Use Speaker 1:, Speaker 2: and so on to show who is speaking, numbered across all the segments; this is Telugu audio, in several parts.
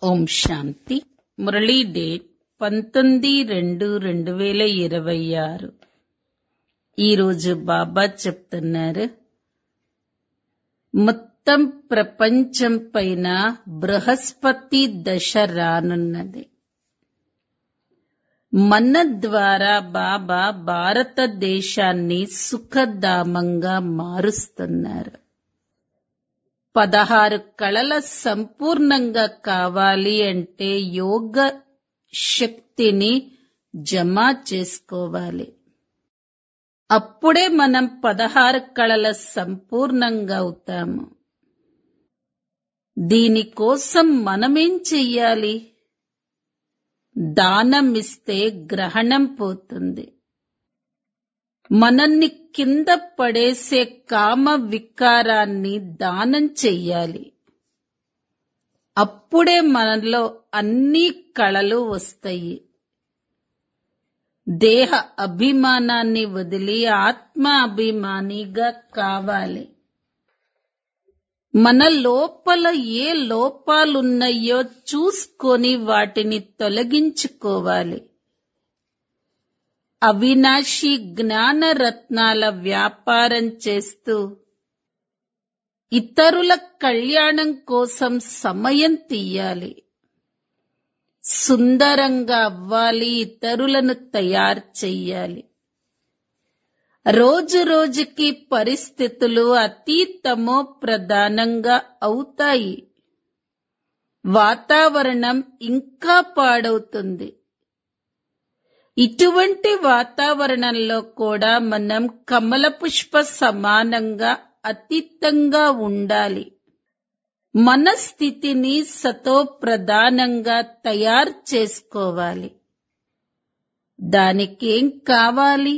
Speaker 1: ఓం శాంతి మురళీ డేట్ పంతొమ్మిది రెండు రెండు వేల ఇరవై ఆరు ఈరోజు బాబా చెప్తున్నారు మొత్తం ప్రపంచం పైన బృహస్పతి దశ రానున్నది మన ద్వారా బాబా భారతదేశాన్ని సుఖధామంగా మారుస్తున్నారు పదహారు కళల సంపూర్ణంగా కావాలి అంటే యోగ శక్తిని జమ చేసుకోవాలి అప్పుడే మనం పదహారు కళల సంపూర్ణంగా అవుతాము దీనికోసం మనమేం చెయ్యాలి దానం ఇస్తే గ్రహణం పోతుంది మనల్ని కింద పడేసే కామ వికారాన్ని దానం చెయ్యాలి అప్పుడే మనలో అన్ని కళలు వస్తాయి దేహ అభిమానాన్ని వదిలి ఆత్మ అభిమానిగా కావాలి మన లోపల ఏ లోపాలున్నాయో చూసుకొని వాటిని తొలగించుకోవాలి అవినాశి జ్ఞాన రత్నాల వ్యాపారం చేస్తూ ఇతరుల కళ్యాణం కోసం సమయం తీయాలి సుందరంగా అవ్వాలి ఇతరులను తయారు చెయ్యాలి రోజు రోజుకి పరిస్థితులు అతీతమో ప్రధానంగా అవుతాయి వాతావరణం ఇంకా పాడవుతుంది ఇటువంటి వాతావరణంలో కూడా మనం కమల పుష్ప సమానంగా అతీతంగా ఉండాలి మన స్థితిని సతో ప్రధానంగా తయారు చేసుకోవాలి దానికేం కావాలి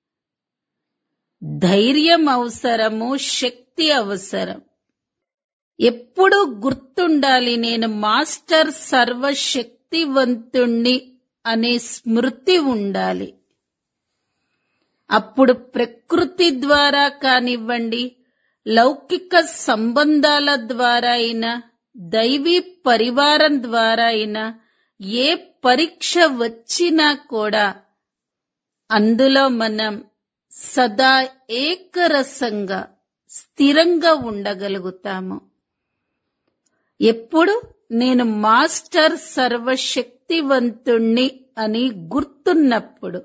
Speaker 1: ధైర్యం అవసరము శక్తి అవసరం ఎప్పుడూ గుర్తుండాలి నేను మాస్టర్ సర్వశక్తివంతుణ్ణి అనే స్మృతి ఉండాలి అప్పుడు ప్రకృతి ద్వారా కానివ్వండి లౌకిక సంబంధాల ద్వారా అయినా దైవీ పరివారం ద్వారా అయినా ఏ పరీక్ష వచ్చినా కూడా అందులో మనం సదా ఏకరసంగా స్థిరంగా ఉండగలుగుతాము ఎప్పుడు నేను మాస్టర్ సర్వశక్తివంతుణ్ణి అని గుర్తున్నప్పుడు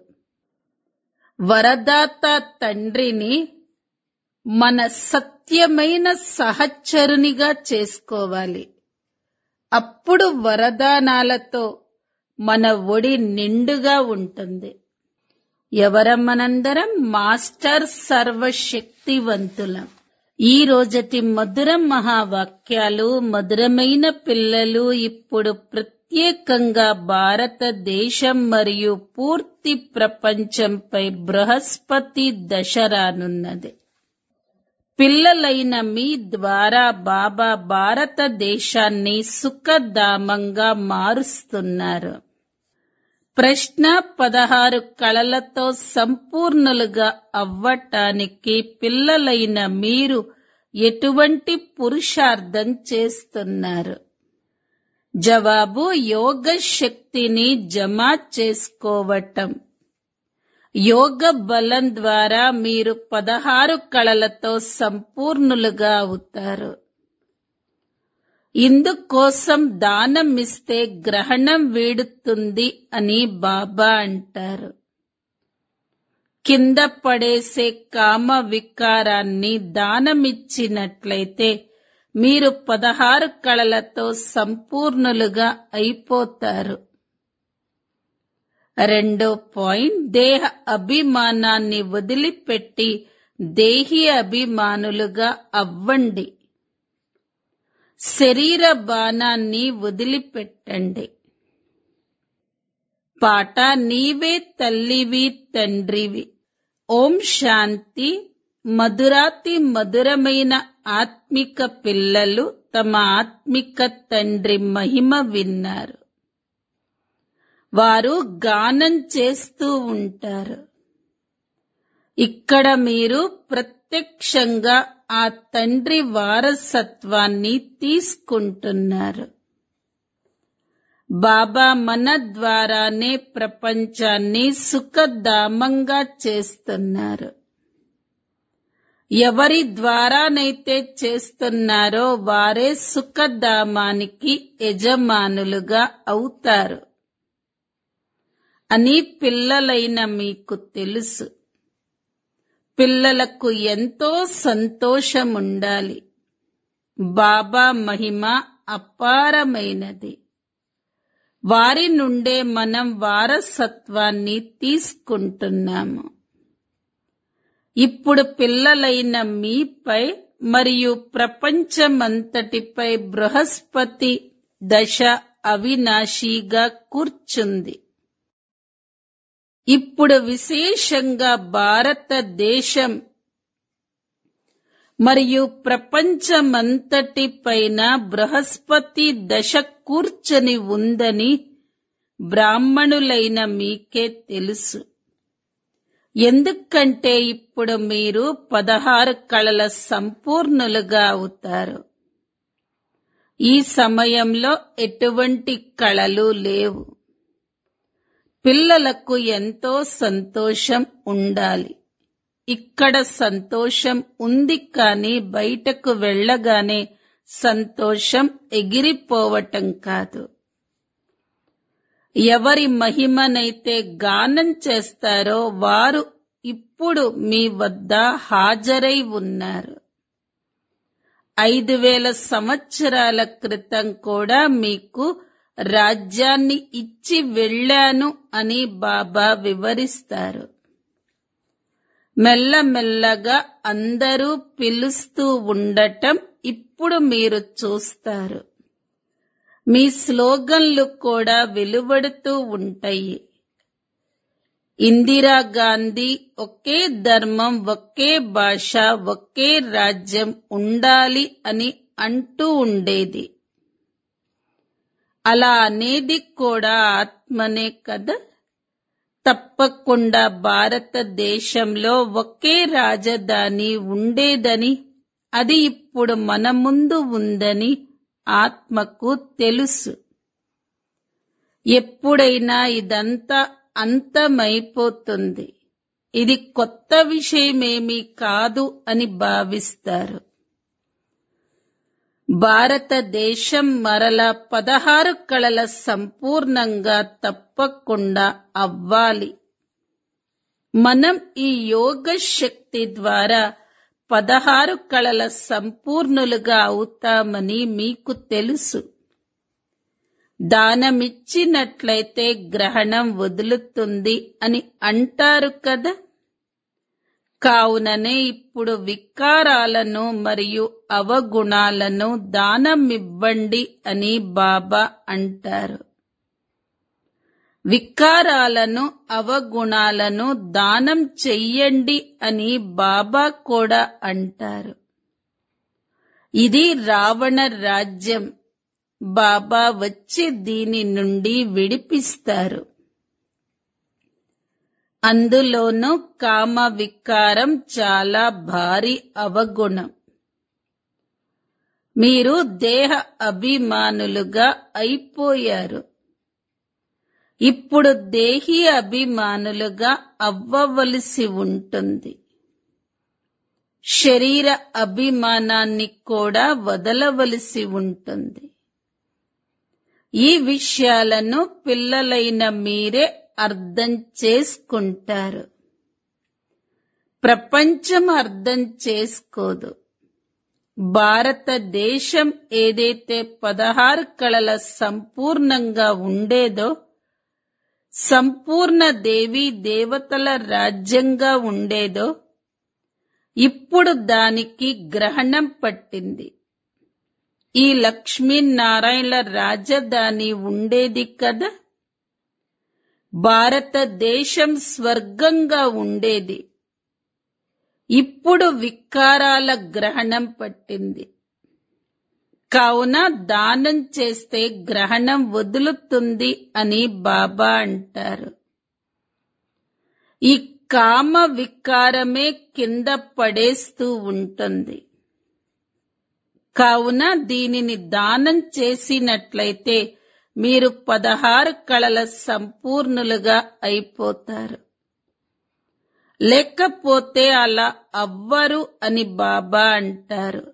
Speaker 1: వరదాత తండ్రిని మన సత్యమైన సహచరునిగా చేసుకోవాలి అప్పుడు వరదానాలతో మన ఒడి నిండుగా ఉంటుంది ఎవరమ్మనందరం మాస్టర్ సర్వశక్తివంతులం ఈ రోజటి మధుర మహావాక్యాలు మధురమైన పిల్లలు ఇప్పుడు ప్రత్యేకంగా భారతదేశం మరియు పూర్తి ప్రపంచంపై బృహస్పతి దశ రానున్నది పిల్లలైన మీ ద్వారా బాబా భారతదేశాన్ని సుఖధామంగా మారుస్తున్నారు ప్రశ్న పదహారు కళలతో సంపూర్ణులుగా అవ్వటానికి పిల్లలైన మీరు ఎటువంటి పురుషార్థం చేస్తున్నారు జవాబు యోగ శక్తిని జమ చేసుకోవటం యోగ బలం ద్వారా మీరు పదహారు కళలతో సంపూర్ణులుగా అవుతారు ఇందుకోసం దానం ఇస్తే గ్రహణం వీడుతుంది అని బాబా అంటారు కింద పడేసే కామ వికారాన్ని దానమిచ్చినట్లయితే మీరు పదహారు కళలతో సంపూర్ణులుగా అయిపోతారు రెండో పాయింట్ దేహ అభిమానాన్ని వదిలిపెట్టి దేహి అభిమానులుగా అవ్వండి శరీర బాణాన్ని వదిలిపెట్టండి పాట నీవే తల్లివి తండ్రివి ఓం శాంతి మధురాతి మధురమైన ఆత్మిక పిల్లలు తమ ఆత్మిక తండ్రి మహిమ విన్నారు వారు గానం చేస్తూ ఉంటారు ఇక్కడ మీరు ప్రత్యక్షంగా ఆ తండ్రి వారసత్వాన్ని తీసుకుంటున్నారు బాబా మన ద్వారానే ప్రపంచాన్ని సుఖధామంగా చేస్తున్నారు ఎవరి ద్వారానైతే చేస్తున్నారో వారే సుఖధామానికి యజమానులుగా అవుతారు అని పిల్లలైన మీకు తెలుసు పిల్లలకు ఎంతో సంతోషం ఉండాలి బాబా మహిమ అపారమైనది వారి నుండే మనం వారసత్వాన్ని తీసుకుంటున్నాము ఇప్పుడు పిల్లలైన మీపై మరియు ప్రపంచమంతటిపై బృహస్పతి దశ అవినాశిగా కూర్చుంది ఇప్పుడు విశేషంగా భారతదేశం మరియు ప్రపంచమంతటిపైన బృహస్పతి దశ కూర్చొని ఉందని బ్రాహ్మణులైన మీకే తెలుసు ఎందుకంటే ఇప్పుడు మీరు పదహారు కళల సంపూర్ణులుగా అవుతారు ఈ సమయంలో ఎటువంటి కళలు లేవు పిల్లలకు ఎంతో సంతోషం ఉండాలి ఇక్కడ సంతోషం ఉంది కానీ బయటకు వెళ్ళగానే సంతోషం ఎగిరిపోవటం కాదు ఎవరి మహిమనైతే గానం చేస్తారో వారు ఇప్పుడు మీ వద్ద హాజరై ఉన్నారు ఐదు వేల సంవత్సరాల క్రితం కూడా మీకు రాజ్యాన్ని ఇచ్చి వెళ్ళాను అని బాబా వివరిస్తారు మెల్లమెల్లగా అందరూ పిలుస్తూ ఉండటం ఇప్పుడు మీరు చూస్తారు మీ స్లోగన్లు కూడా వెలువడుతూ ఉంటాయి ఇందిరాగాంధీ ఒకే ధర్మం ఒకే భాష ఒకే రాజ్యం ఉండాలి అని అంటూ ఉండేది అలా అనేది కూడా ఆత్మనే కదా తప్పకుండా భారతదేశంలో ఒకే రాజధాని ఉండేదని అది ఇప్పుడు మన ముందు ఉందని ఆత్మకు తెలుసు ఎప్పుడైనా ఇదంతా అంతమైపోతుంది ఇది కొత్త విషయమేమీ కాదు అని భావిస్తారు భారతదేశం మరల పదహారు కళల సంపూర్ణంగా తప్పకుండా అవ్వాలి మనం ఈ యోగ శక్తి ద్వారా పదహారు కళల సంపూర్ణులుగా అవుతామని మీకు తెలుసు దానమిచ్చినట్లయితే గ్రహణం వదులుతుంది అని అంటారు కదా కావుననే ఇప్పుడు వికారాలను మరియు అవగుణాలను దానమివ్వండి అని బాబా అంటారు వికారాలను అవగుణాలను దానం చెయ్యండి అని బాబా కూడా అంటారు ఇది రావణ రాజ్యం బాబా వచ్చి దీని నుండి విడిపిస్తారు అందులోనూ కామ వికారం చాలా భారీ అవగుణం మీరు దేహ అభిమానులుగా అయిపోయారు ఇప్పుడు దేహి అభిమానులుగా అవ్వవలసి ఉంటుంది శరీర అభిమానాన్ని కూడా వదలవలసి ఉంటుంది ఈ విషయాలను పిల్లలైన మీరే అర్థం చేసుకుంటారు ప్రపంచం అర్థం చేసుకోదు భారతదేశం ఏదైతే పదహారు కళల సంపూర్ణంగా ఉండేదో సంపూర్ణ దేవీ దేవతల రాజ్యంగా ఉండేదో ఇప్పుడు దానికి గ్రహణం పట్టింది ఈ లక్ష్మీనారాయణ రాజధాని ఉండేది కదా భారతదేశం స్వర్గంగా ఉండేది ఇప్పుడు వికారాల గ్రహణం పట్టింది కావున దానం చేస్తే గ్రహణం వదులుతుంది అని బాబా అంటారు ఈ కామ వికారమే కింద పడేస్తూ ఉంటుంది కావున దీనిని దానం చేసినట్లయితే మీరు పదహారు కళల సంపూర్ణులుగా అయిపోతారు లేకపోతే అలా అవ్వరు అని బాబా అంటారు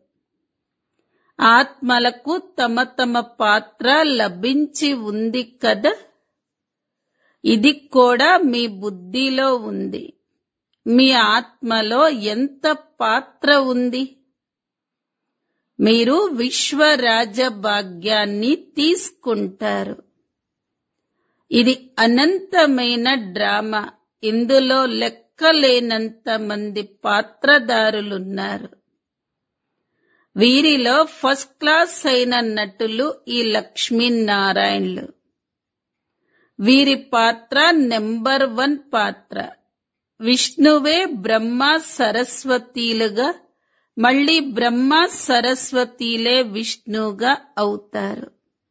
Speaker 1: ఆత్మలకు తమ తమ పాత్ర లభించి ఉంది కదా ఇది కూడా మీ బుద్ధిలో ఉంది మీ ఆత్మలో ఎంత పాత్ర ఉంది మీరు విశ్వరాజ భాగ్యాన్ని తీసుకుంటారు ఇది అనంతమైన డ్రామా ఇందులో లెక్కలేనంత మంది పాత్రదారులున్నారు వీరిలో ఫస్ట్ క్లాస్ అయిన నటులు ఈ లక్ష్మీనారాయణలు వీరి పాత్ర నెంబర్ వన్ పాత్ర విష్ణువే బ్రహ్మ సరస్వతీలుగా మళ్ళీ బ్రహ్మ సరస్వతీలే విష్ణుగా అవుతారు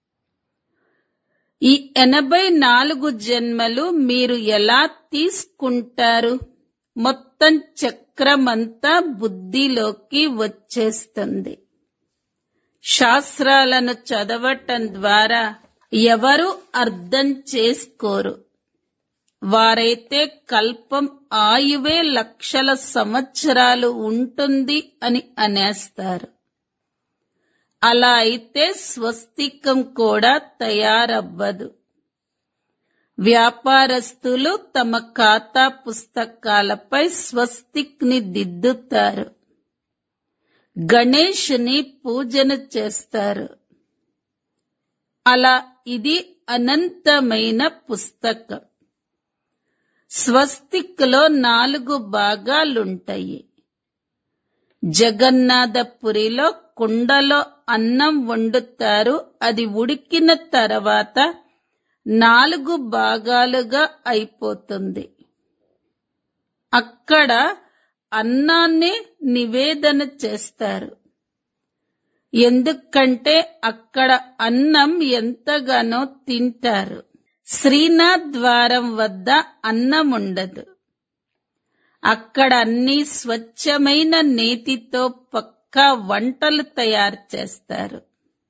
Speaker 1: ఈ ఎనభై నాలుగు జన్మలు మీరు ఎలా తీసుకుంటారు మొత్తం చక్రమంతా బుద్ధిలోకి వచ్చేస్తుంది శాస్త్రాలను చదవటం ద్వారా ఎవరు అర్థం చేసుకోరు వారైతే కల్పం ఆయువే లక్షల సంవత్సరాలు ఉంటుంది అని అనేస్తారు అలా అయితే స్వస్తికం కూడా తయారవ్వదు వ్యాపారస్తులు తమ ఖాతా పుస్తకాలపై స్వస్తిక్ ని దిద్దుతారు గణేష్ని పూజన చేస్తారు అలా ఇది అనంతమైన పుస్తకం స్వస్తిక్లో నాలుగు భాగాలుంటాయి జగన్నాథపురిలో కుండలో అన్నం వండుతారు అది ఉడికిన తర్వాత నాలుగు భాగాలుగా అయిపోతుంది అక్కడ అన్నాన్ని నివేదన చేస్తారు ఎందుకంటే అక్కడ అన్నం ఎంతగానో తింటారు శ్రీనాథ్ ద్వారం వద్ద అన్నం ఉండదు అక్కడ అన్ని స్వచ్ఛమైన నేతితో పక్కా వంటలు తయారు చేస్తారు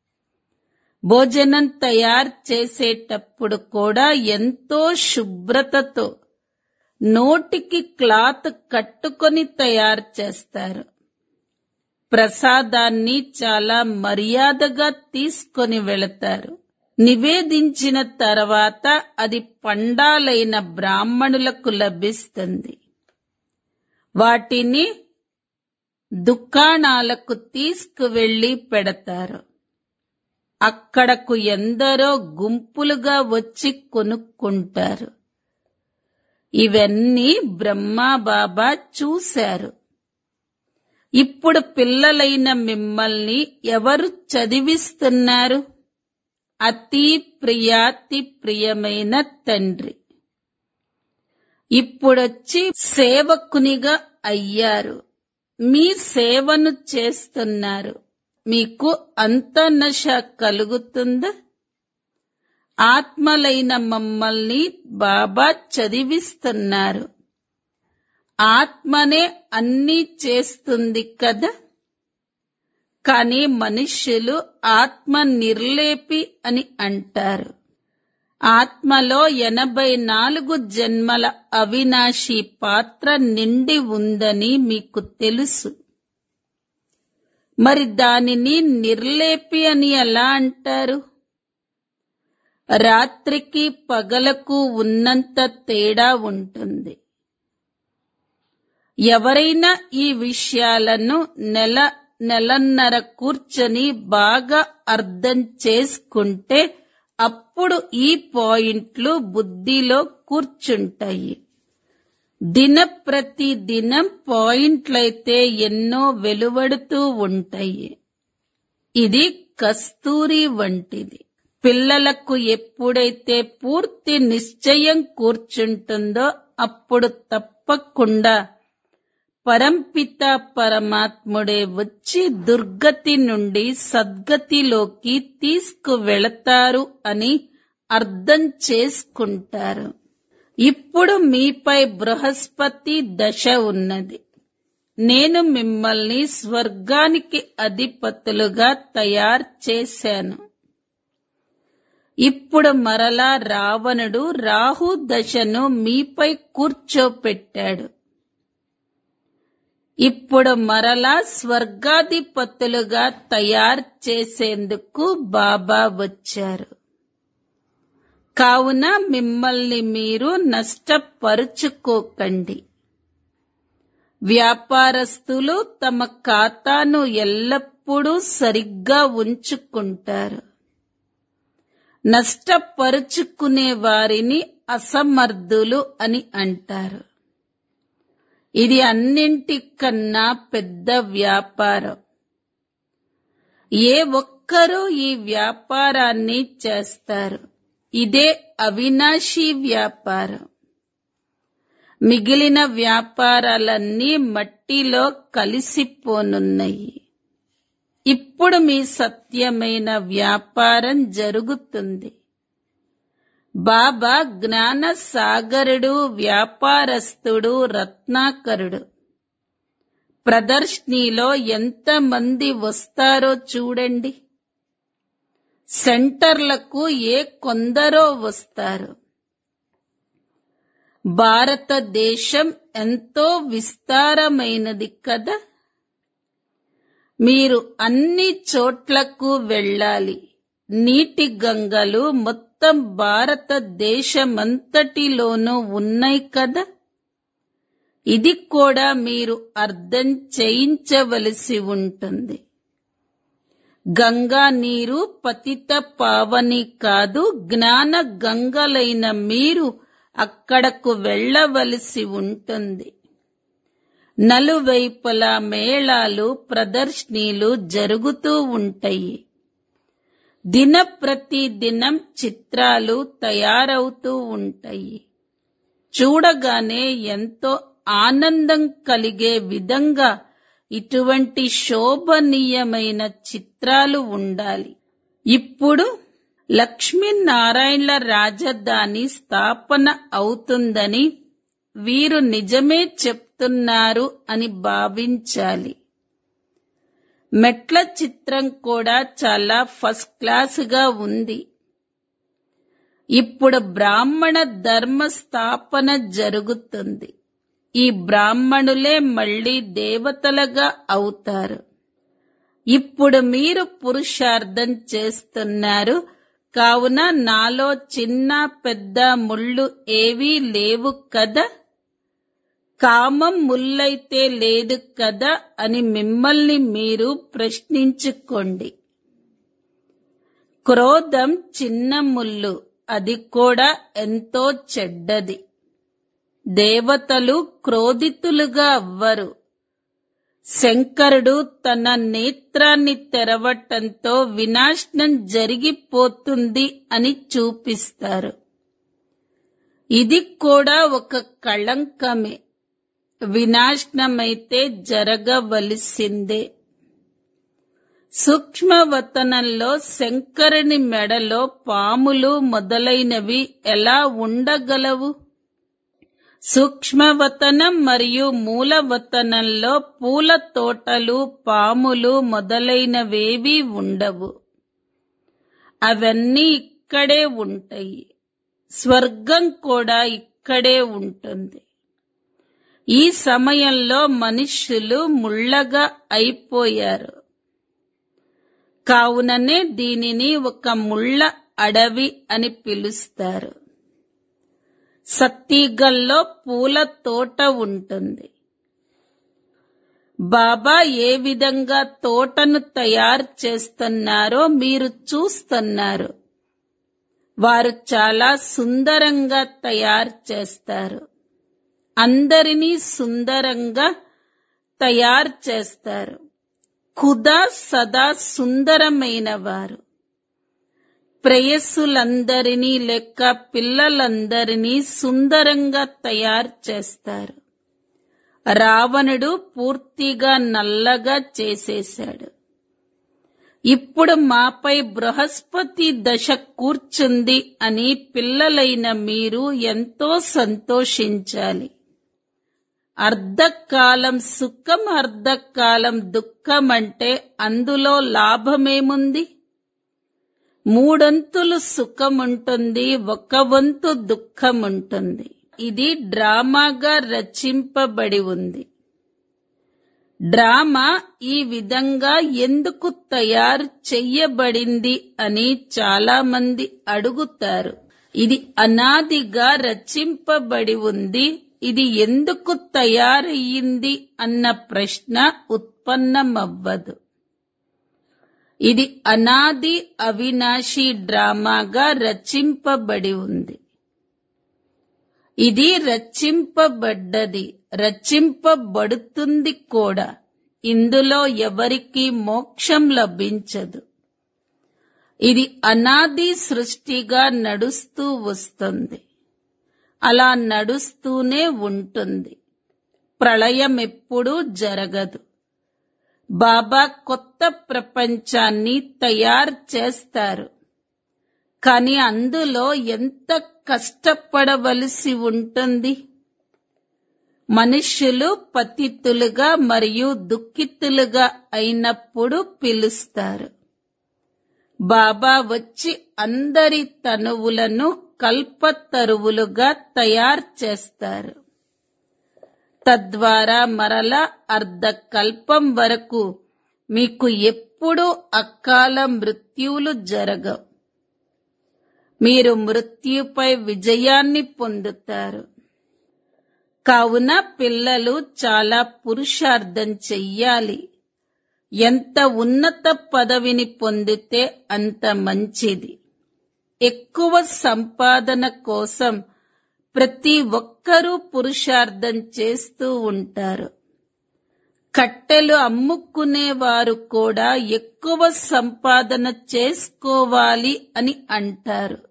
Speaker 1: భోజనం తయారు చేసేటప్పుడు కూడా ఎంతో శుభ్రతతో నోటికి క్లాత్ కట్టుకొని తయారు చేస్తారు ప్రసాదాన్ని చాలా మర్యాదగా తీసుకొని వెళతారు నివేదించిన తర్వాత అది పండాలైన బ్రాహ్మణులకు లభిస్తుంది వాటిని దుకాణాలకు తీసుకువెళ్లి పెడతారు అక్కడకు ఎందరో గుంపులుగా వచ్చి కొనుక్కుంటారు ఇవన్నీ బ్రహ్మాబాబా చూశారు ఇప్పుడు పిల్లలైన మిమ్మల్ని ఎవరు చదివిస్తున్నారు అతి ప్రియాతి ప్రియమైన తండ్రి ఇప్పుడొచ్చి సేవకునిగా అయ్యారు మీ సేవను చేస్తున్నారు మీకు అంత నశ కలుగుతుందా ఆత్మలైన మమ్మల్ని బాబా చదివిస్తున్నారు ఆత్మనే అన్నీ చేస్తుంది కదా కానీ మనుష్యులు ఆత్మ నిర్లేపి అని అంటారు ఆత్మలో ఎనభై నాలుగు జన్మల అవినాశి పాత్ర నిండి ఉందని మీకు తెలుసు మరి దానిని నిర్లేపి అని ఎలా అంటారు రాత్రికి పగలకు ఉన్నంత తేడా ఉంటుంది ఎవరైనా ఈ విషయాలను నెల నెలన్నర కూర్చొని బాగా అర్థం చేసుకుంటే అప్పుడు ఈ పాయింట్లు బుద్ధిలో కూర్చుంటాయి దిన ప్రతి దినం పాయింట్లయితే ఎన్నో వెలువడుతూ ఉంటాయి ఇది కస్తూరి వంటిది పిల్లలకు ఎప్పుడైతే పూర్తి నిశ్చయం కూర్చుంటుందో అప్పుడు తప్పకుండా పరంపిత పరమాత్ముడే వచ్చి దుర్గతి నుండి సద్గతిలోకి తీసుకువెళతారు అని అర్థం చేసుకుంటారు ఇప్పుడు మీపై బృహస్పతి దశ ఉన్నది నేను మిమ్మల్ని స్వర్గానికి అధిపతులుగా తయారు చేశాను ఇప్పుడు మరలా రావణుడు రాహు దశను మీపై కూర్చోపెట్టాడు ఇప్పుడు మరలా స్వర్గాధిపతులుగా తయారు చేసేందుకు బాబా వచ్చారు కావున మిమ్మల్ని మీరు నష్టపరుచుకోకండి వ్యాపారస్తులు తమ ఖాతాను ఎల్లప్పుడూ సరిగ్గా ఉంచుకుంటారు నష్టపరుచుకునే వారిని అసమర్థులు అని అంటారు ఇది అన్నింటికన్నా పెద్ద వ్యాపారం ఏ ఒక్కరూ ఈ వ్యాపారాన్ని చేస్తారు ఇదే అవినాశీ వ్యాపారం మిగిలిన వ్యాపారాలన్నీ మట్టిలో కలిసిపోనున్నాయి ఇప్పుడు మీ సత్యమైన వ్యాపారం జరుగుతుంది బాబా జ్ఞాన సాగరుడు వ్యాపారస్తుడు రత్నాకరుడు ప్రదర్శనీలో ఎంతమంది వస్తారో చూడండి సెంటర్లకు ఏ కొందరో వస్తారు భారతదేశం ఎంతో విస్తారమైనది కదా మీరు అన్ని చోట్లకు వెళ్ళాలి నీటి గంగలు మొత్తం భారతదేశమంతటిలోనూ ఉన్నాయి కదా ఇది కూడా మీరు అర్థం చేయించవలసి ఉంటుంది గంగా నీరు పతిత పావని కాదు జ్ఞాన గంగలైన మీరు అక్కడకు వెళ్ళవలసి ఉంటుంది నలువైపులా మేళాలు ప్రదర్శనీలు జరుగుతూ ఉంటాయి దిన ప్రతి దినం చిత్రాలు తయారవుతూ ఉంటాయి చూడగానే ఎంతో ఆనందం కలిగే విధంగా ఇటువంటి శోభనీయమైన చిత్రాలు ఉండాలి ఇప్పుడు లక్ష్మీనారాయణల రాజధాని స్థాపన అవుతుందని వీరు నిజమే చెప్తున్నారు అని భావించాలి మెట్ల చిత్రం కూడా చాలా ఫస్ట్ క్లాసుగా ఉంది ఇప్పుడు బ్రాహ్మణ ధర్మ స్థాపన జరుగుతుంది ఈ బ్రాహ్మణులే మళ్ళీ దేవతలుగా అవుతారు ఇప్పుడు మీరు పురుషార్థం చేస్తున్నారు కావున నాలో చిన్న పెద్ద ముళ్ళు ఏవీ లేవు కదా కామం ముల్లైతే లేదు కదా అని మిమ్మల్ని మీరు ప్రశ్నించుకోండి క్రోధం చిన్న ముళ్ళు అది కూడా ఎంతో చెడ్డది దేవతలు క్రోధితులుగా అవ్వరు శంకరుడు తన నేత్రాన్ని తెరవటంతో వినాశనం జరిగిపోతుంది అని చూపిస్తారు ఇది కూడా ఒక కళంకమే వినాశనమైతే జరగవలసిందే సూక్ష్మవతనంలో శంకరుని మెడలో పాములు మొదలైనవి ఎలా ఉండగలవు సూక్ష్మవతనం మరియు మూలవతనంలో పూల తోటలు పాములు మొదలైనవేవీ ఉండవు అవన్నీ ఇక్కడే ఉంటాయి స్వర్గం కూడా ఇక్కడే ఉంటుంది ఈ సమయంలో మనుష్యులు ముళ్ళగా అయిపోయారు కావుననే దీనిని ఒక ముళ్ళ అడవి అని పిలుస్తారు సత్తీగల్లో పూల తోట ఉంటుంది బాబా ఏ విధంగా తోటను తయారు చేస్తున్నారో మీరు చూస్తున్నారు వారు చాలా సుందరంగా తయారు చేస్తారు అందరినీ సుందరంగా తయారు చేస్తారు ఖుదా సదా సుందరమైన వారు ప్రేయస్సులందరినీ లెక్క పిల్లలందరినీ సుందరంగా తయారు చేస్తారు రావణుడు పూర్తిగా నల్లగా చేసేశాడు ఇప్పుడు మాపై బృహస్పతి దశ కూర్చుంది అని పిల్లలైన మీరు ఎంతో సంతోషించాలి అర్ధకాలం సుఖం అర్ధకాలం దుఃఖం అంటే అందులో లాభమేముంది మూడొంతులు సుఖముంటుంది ఒక వంతు దుఃఖముంటుంది ఇది డ్రామాగా రచింపబడి ఉంది డ్రామా ఈ విధంగా ఎందుకు తయారు చెయ్యబడింది అని చాలా మంది అడుగుతారు ఇది అనాదిగా రచింపబడి ఉంది ఇది ఎందుకు తయారయ్యింది అన్న ప్రశ్న ఉత్పన్నమవ్వదు ఇది అనాది అవినాశి డ్రామాగా రచింపబడి ఉంది ఇది రచింపబడ్డది రచింపబడుతుంది కూడా ఇందులో ఎవరికి మోక్షం లభించదు ఇది అనాది సృష్టిగా నడుస్తూ వస్తుంది అలా నడుస్తూనే ఉంటుంది ప్రళయం ఎప్పుడూ జరగదు బాబా కొత్త ప్రపంచాన్ని తయారు చేస్తారు కానీ అందులో ఎంత కష్టపడవలసి ఉంటుంది మనుష్యులు పతితులుగా మరియు దుఃఖితులుగా అయినప్పుడు పిలుస్తారు బాబా వచ్చి అందరి తనువులను కల్పతరువులుగా తయారు చేస్తారు తద్వారా మరల అర్ధకల్పం వరకు మీకు ఎప్పుడూ అకాల మృత్యువులు జరగవు మీరు మృత్యుపై విజయాన్ని పొందుతారు కావున పిల్లలు చాలా పురుషార్థం చెయ్యాలి ఎంత ఉన్నత పదవిని పొందితే అంత మంచిది ఎక్కువ సంపాదన కోసం ప్రతి ఒక్కరూ పురుషార్థం చేస్తూ ఉంటారు కట్టెలు అమ్ముకునేవారు కూడా ఎక్కువ సంపాదన చేసుకోవాలి అని అంటారు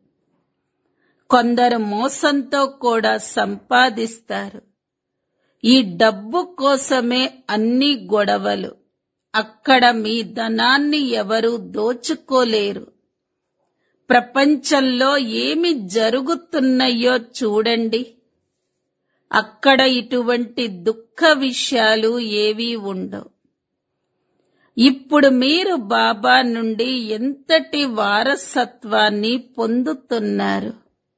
Speaker 1: కొందరు మోసంతో కూడా సంపాదిస్తారు ఈ డబ్బు కోసమే అన్ని గొడవలు అక్కడ మీ ధనాన్ని ఎవరు దోచుకోలేరు ప్రపంచంలో ఏమి జరుగుతున్నాయో చూడండి అక్కడ ఇటువంటి దుఃఖ విషయాలు ఏవీ ఉండవు ఇప్పుడు మీరు బాబా నుండి ఎంతటి వారసత్వాన్ని పొందుతున్నారు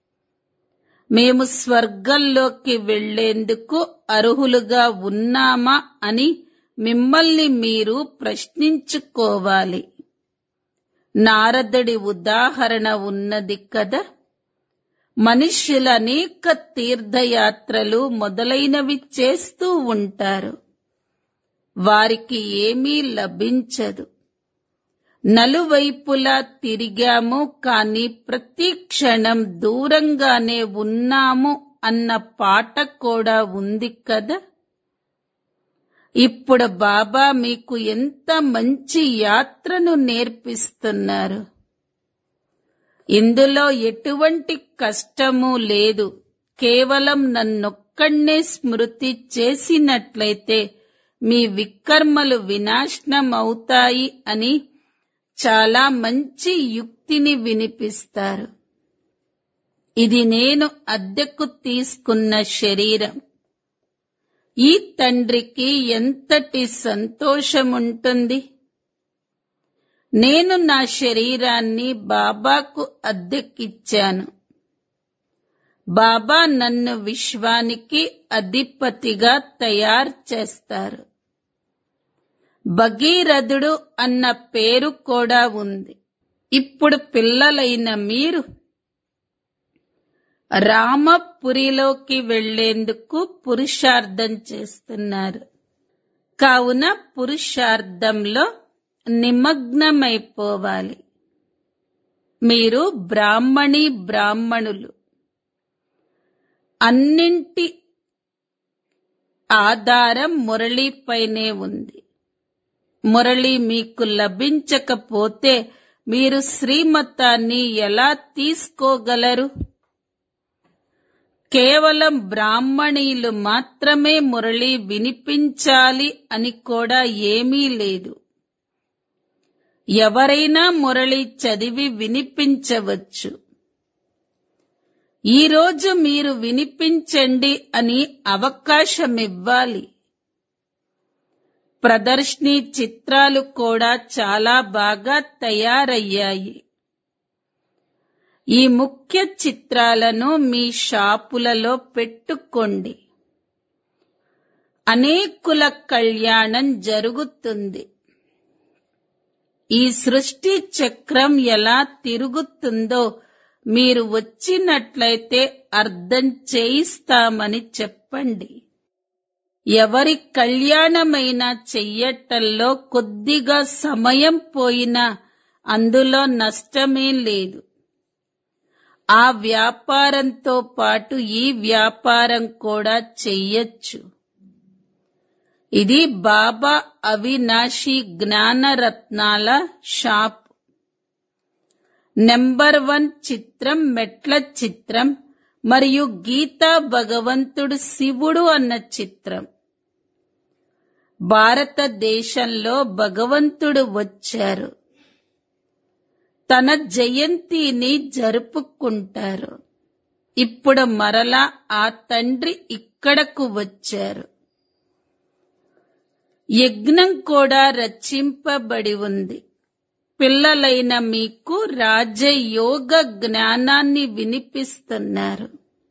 Speaker 1: మేము స్వర్గంలోకి వెళ్లేందుకు అర్హులుగా ఉన్నామా అని మిమ్మల్ని మీరు ప్రశ్నించుకోవాలి నారదుడి ఉదాహరణ ఉన్నది కదా మనుష్యుల అనేక తీర్థయాత్రలు మొదలైనవి చేస్తూ ఉంటారు వారికి ఏమీ లభించదు నలువైపులా తిరిగాము కాని ప్రతి క్షణం దూరంగానే ఉన్నాము అన్న పాట కూడా ఉంది కదా ఇప్పుడు బాబా మీకు ఎంత మంచి యాత్రను నేర్పిస్తున్నారు ఇందులో ఎటువంటి కష్టము లేదు కేవలం నన్నొక్కడే స్మృతి చేసినట్లయితే మీ వికర్మలు వినాశనం అవుతాయి అని చాలా మంచి యుక్తిని వినిపిస్తారు ఇది నేను అద్దెకు తీసుకున్న శరీరం ఈ తండ్రికి ఎంతటి సంతోషముంటుంది నేను నా శరీరాన్ని బాబాకు అద్దెకిచ్చాను బాబా నన్ను విశ్వానికి అధిపతిగా తయారు చేస్తారు భగీరథుడు అన్న పేరు కూడా ఉంది ఇప్పుడు పిల్లలైన మీరు రామపురిలోకి వెళ్లేందుకు పురుషార్థం చేస్తున్నారు కావున పురుషార్థంలో నిమగ్నమైపోవాలి మీరు బ్రాహ్మణి బ్రాహ్మణులు అన్నింటి ఆధారం మురళీపైనే ఉంది మురళి మీకు లభించకపోతే మీరు శ్రీమతాన్ని ఎలా తీసుకోగలరు కేవలం బ్రాహ్మణీలు మాత్రమే మురళి వినిపించాలి అని కూడా ఏమీ లేదు ఎవరైనా మురళి చదివి వినిపించవచ్చు ఈరోజు మీరు వినిపించండి అని అవకాశమివ్వాలి ప్రదర్శనీ చిత్రాలు కూడా చాలా బాగా తయారయ్యాయి ఈ ముఖ్య చిత్రాలను మీ షాపులలో పెట్టుకోండి అనేకుల కళ్యాణం జరుగుతుంది ఈ సృష్టి చక్రం ఎలా తిరుగుతుందో మీరు వచ్చినట్లయితే అర్థం చేయిస్తామని చెప్పండి ఎవరి కళ్యాణమైనా చెయ్యటంలో కొద్దిగా సమయం పోయినా అందులో నష్టమే లేదు ఆ వ్యాపారంతో పాటు ఈ వ్యాపారం కూడా చెయ్యొచ్చు ఇది బాబా అవినాశి జ్ఞానరత్నాల షాప్ నెంబర్ వన్ చిత్రం మెట్ల చిత్రం మరియు గీతా భగవంతుడు శివుడు అన్న చిత్రం భారతదేశంలో భగవంతుడు వచ్చారు తన జయంతిని జరుపుకుంటారు ఇప్పుడు మరలా ఆ తండ్రి ఇక్కడకు వచ్చారు యజ్ఞం కూడా రచింపబడి ఉంది పిల్లలైన మీకు రాజయోగ జ్ఞానాన్ని వినిపిస్తున్నారు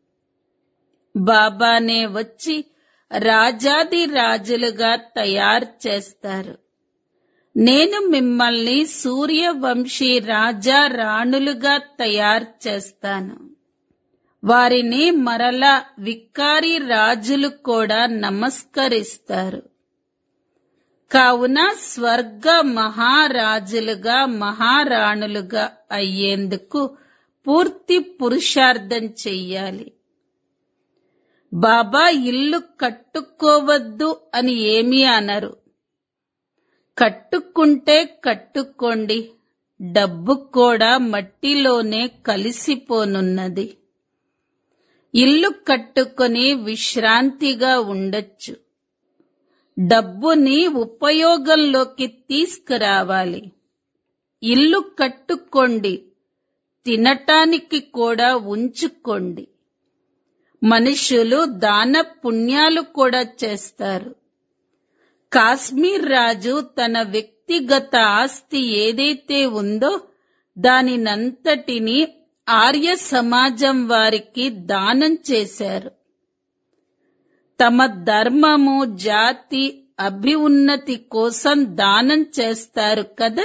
Speaker 1: బాబానే వచ్చి రాజాది రాజులుగా తయారు చేస్తారు నేను మిమ్మల్ని సూర్యవంశీ రాజా రాణులుగా తయారు చేస్తాను వారిని మరలా వికారి రాజులు కూడా నమస్కరిస్తారు కావున స్వర్గ మహారాజులుగా మహారాణులుగా అయ్యేందుకు పూర్తి పురుషార్థం చెయ్యాలి బాబా ఇల్లు కట్టుకోవద్దు అని ఏమీ అనరు కట్టుకుంటే కట్టుకోండి డబ్బు కూడా మట్టిలోనే కలిసిపోనున్నది ఇల్లు కట్టుకొని విశ్రాంతిగా ఉండొచ్చు డబ్బుని ఉపయోగంలోకి తీసుకురావాలి ఇల్లు కట్టుకోండి తినటానికి కూడా ఉంచుకోండి మనుషులు దాన పుణ్యాలు కూడా చేస్తారు కాశ్మీర్ రాజు తన వ్యక్తిగత ఆస్తి ఏదైతే ఉందో దానినంతటిని ఆర్య సమాజం వారికి దానం చేశారు తమ ధర్మము జాతి అభ్యున్నతి కోసం దానం చేస్తారు కదా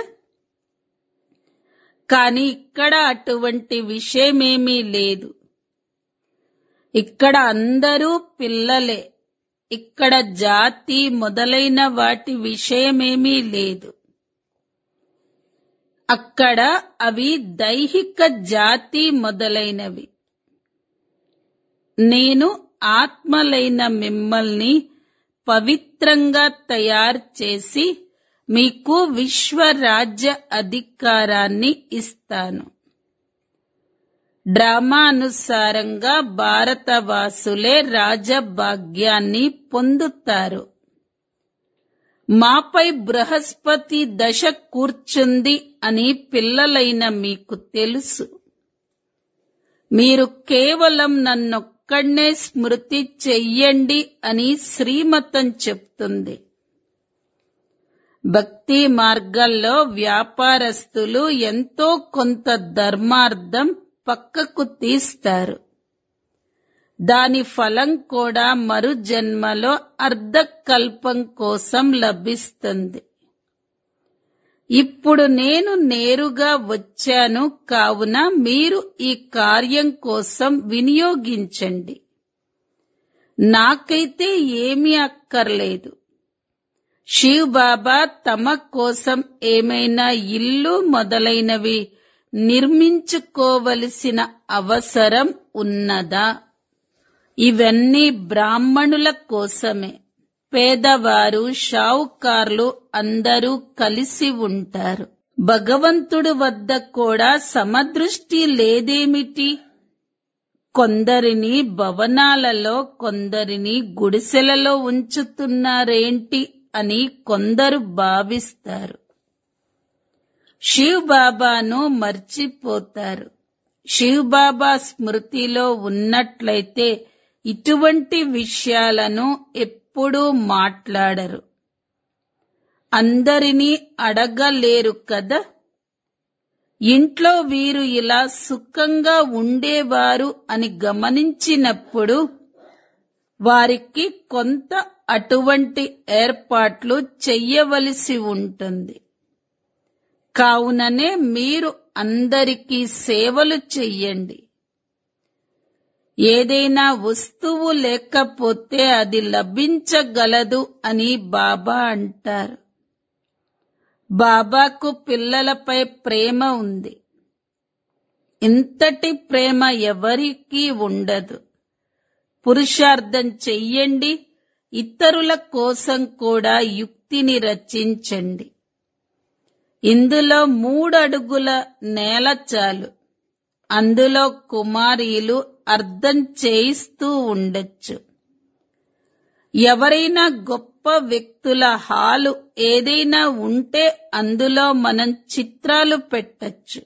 Speaker 1: కాని ఇక్కడ అటువంటి విషయమేమీ లేదు ఇక్కడ అందరూ పిల్లలే ఇక్కడ జాతి మొదలైన వాటి విషయమేమీ లేదు అక్కడ అవి దైహిక జాతి మొదలైనవి నేను ఆత్మలైన మిమ్మల్ని పవిత్రంగా తయారు చేసి మీకు విశ్వరాజ్య అధికారాన్ని ఇస్తాను డ్రామానుసారంగా భారతవాసులే రాజభాగ్యాన్ని పొందుతారు మాపై బృహస్పతి దశ కూర్చుంది అని పిల్లలైన మీకు తెలుసు మీరు కేవలం నన్నొక్కడే స్మృతి చెయ్యండి అని శ్రీమతం చెప్తుంది భక్తి మార్గాల్లో వ్యాపారస్తులు ఎంతో కొంత ధర్మార్థం పక్కకు తీస్తారు దాని ఫలం కూడా మరు జన్మలో అర్ధకల్పం కోసం లభిస్తుంది ఇప్పుడు నేను నేరుగా వచ్చాను కావున మీరు ఈ కార్యం కోసం వినియోగించండి నాకైతే ఏమీ అక్కర్లేదు శివ్ బాబా తమ కోసం ఏమైనా ఇల్లు మొదలైనవి నిర్మించుకోవలసిన అవసరం ఉన్నదా ఇవన్నీ బ్రాహ్మణుల కోసమే పేదవారు షావుకార్లు అందరూ కలిసి ఉంటారు భగవంతుడు వద్ద కూడా సమదృష్టి లేదేమిటి కొందరిని భవనాలలో కొందరిని గుడిసెలలో ఉంచుతున్నారేంటి అని కొందరు భావిస్తారు శివ్ బాబాను మర్చిపోతారు శివ్ బాబా స్మృతిలో ఉన్నట్లయితే ఇటువంటి విషయాలను ఎప్పుడూ మాట్లాడరు అందరినీ అడగలేరు కదా ఇంట్లో వీరు ఇలా సుఖంగా ఉండేవారు అని గమనించినప్పుడు వారికి కొంత అటువంటి ఏర్పాట్లు చెయ్యవలసి ఉంటుంది కావుననే మీరు అందరికీ సేవలు చెయ్యండి ఏదైనా వస్తువు లేకపోతే అది లభించగలదు అని బాబా అంటారు బాబాకు పిల్లలపై ప్రేమ ఉంది ఇంతటి ప్రేమ ఎవరికీ ఉండదు పురుషార్థం చెయ్యండి ఇతరుల కోసం కూడా యుక్తిని రచించండి ఇందులో మూడడుగుల నేల చాలు అందులో కుమారీలు అర్థం చేయిస్తూ ఉండొచ్చు ఎవరైనా గొప్ప వ్యక్తుల హాలు ఏదైనా ఉంటే అందులో మనం చిత్రాలు పెట్టచ్చు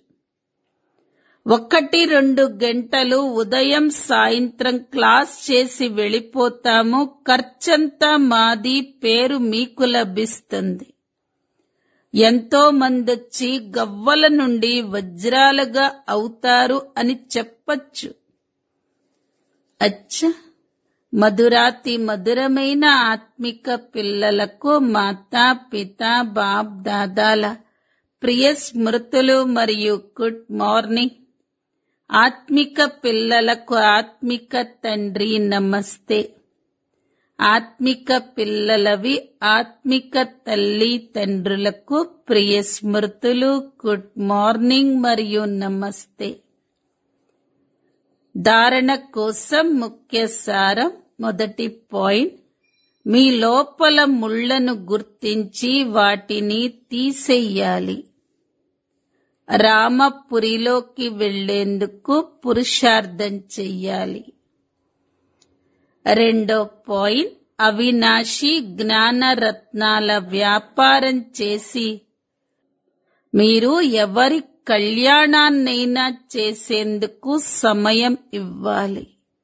Speaker 1: ఒకటి రెండు గంటలు ఉదయం సాయంత్రం క్లాస్ చేసి వెళ్ళిపోతాము ఖర్చంతా మాది పేరు మీకు లభిస్తుంది ఎంతో మందొచ్చి గవ్వల నుండి వజ్రాలుగా అవుతారు అని చెప్పచ్చు అచ్చ మధురాతి మధురమైన ఆత్మిక పిల్లలకు మాతా పిత బాప్ దాదాల ప్రియ స్మృతులు మరియు గుడ్ మార్నింగ్ ఆత్మిక పిల్లలకు ఆత్మిక తండ్రి నమస్తే ఆత్మిక పిల్లలవి ఆత్మిక తల్లి తండ్రులకు ప్రియ స్మృతులు గుడ్ మార్నింగ్ మరియు నమస్తే ధారణ కోసం ముఖ్య సారం మొదటి పాయింట్ మీ లోపల ముళ్లను గుర్తించి వాటిని తీసేయాలి రామపురిలోకి వెళ్లేందుకు పురుషార్థం చెయ్యాలి రెండో పాయింట్ అవినాశి జ్ఞాన రత్నాల వ్యాపారం చేసి మీరు ఎవరి కళ్యాణాన్నైనా చేసేందుకు సమయం ఇవ్వాలి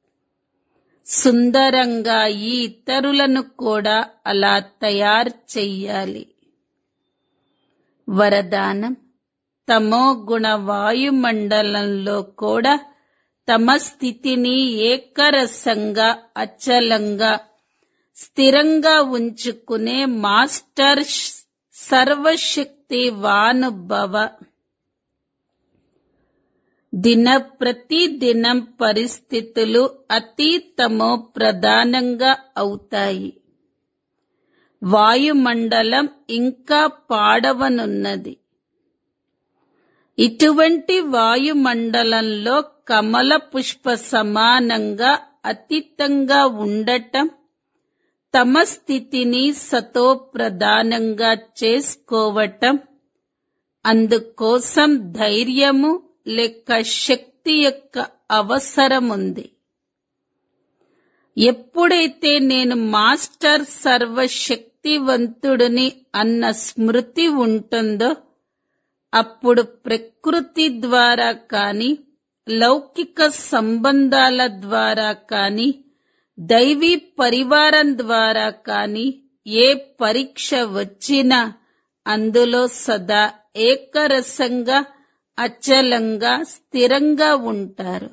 Speaker 1: సుందరంగా ఈ ఇతరులను కూడా అలా తయారు చెయ్యాలి వరదానం తమో గుణ వాయుమండలంలో కూడా తమ స్థితిని ఏకరసంగా అచలంగా స్థిరంగా ఉంచుకునే మాస్టర్ సర్వశక్తి వానుభవ దిన ప్రతి దినం పరిస్థితులు అతీతమో ప్రధానంగా అవుతాయి వాయుమండలం ఇంకా పాడవనున్నది ఇటువంటి వాయుమండలంలో కమల పుష్ప సమానంగా అతీతంగా ఉండటం తమ స్థితిని సతో ప్రధానంగా చేసుకోవటం అందుకోసం ధైర్యము లేక శక్తి యొక్క అవసరముంది ఎప్పుడైతే నేను మాస్టర్ సర్వశక్తివంతుడిని అన్న స్మృతి ఉంటుందో అప్పుడు ప్రకృతి ద్వారా కాని లౌకిక సంబంధాల ద్వారా కాని దైవీ పరివారం ద్వారా కాని ఏ పరీక్ష వచ్చినా అందులో సదా ఏకరసంగా అచలంగా స్థిరంగా ఉంటారు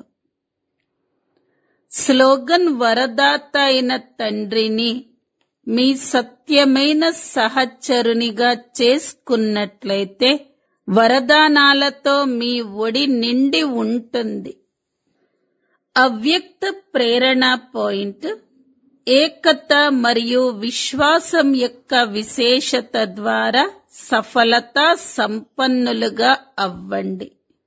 Speaker 1: స్లోగన్ వరదాత అయిన తండ్రిని మీ సత్యమైన సహచరునిగా చేసుకున్నట్లయితే వరదానాలతో మీ ఒడి నిండి ఉంటుంది అవ్యక్త ప్రేరణ పాయింట్ ఏకత మరియు విశ్వాసం యొక్క విశేషత ద్వారా సఫలత సంపన్నులుగా అవ్వండి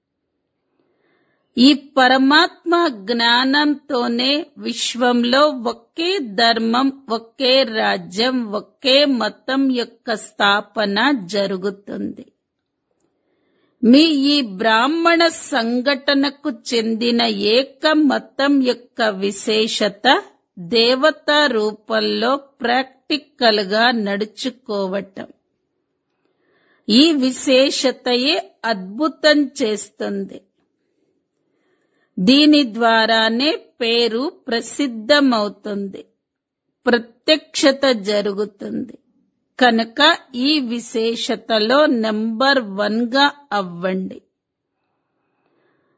Speaker 1: ఈ పరమాత్మ జ్ఞానంతోనే విశ్వంలో ఒకే ధర్మం ఒకే రాజ్యం ఒకే మతం యొక్క స్థాపన జరుగుతుంది మీ ఈ బ్రాహ్మణ సంఘటనకు చెందిన ఏక మతం యొక్క విశేషత దేవతా రూపంలో ప్రాక్టికల్ గా నడుచుకోవటం ఈ విశేషతయే అద్భుతం చేస్తుంది దీని ద్వారానే పేరు ప్రసిద్ధమవుతుంది ప్రత్యక్షత జరుగుతుంది కనుక ఈ విశేషతలో నెంబర్ వన్ గా అవ్వండి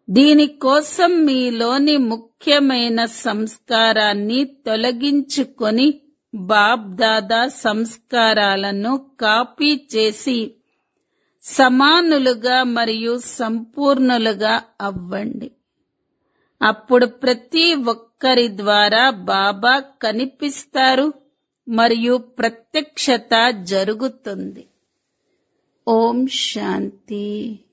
Speaker 1: దీనికోసం మీలోని ముఖ్యమైన సంస్కారాన్ని తొలగించుకొని బాబ్ దాదా సంస్కారాలను కాపీ చేసి సమానులుగా మరియు సంపూర్ణులుగా అవ్వండి అప్పుడు ప్రతి ఒక్కరి ద్వారా బాబా కనిపిస్తారు మరియు ప్రత్యక్షత జరుగుతుంది ఓం శాంతి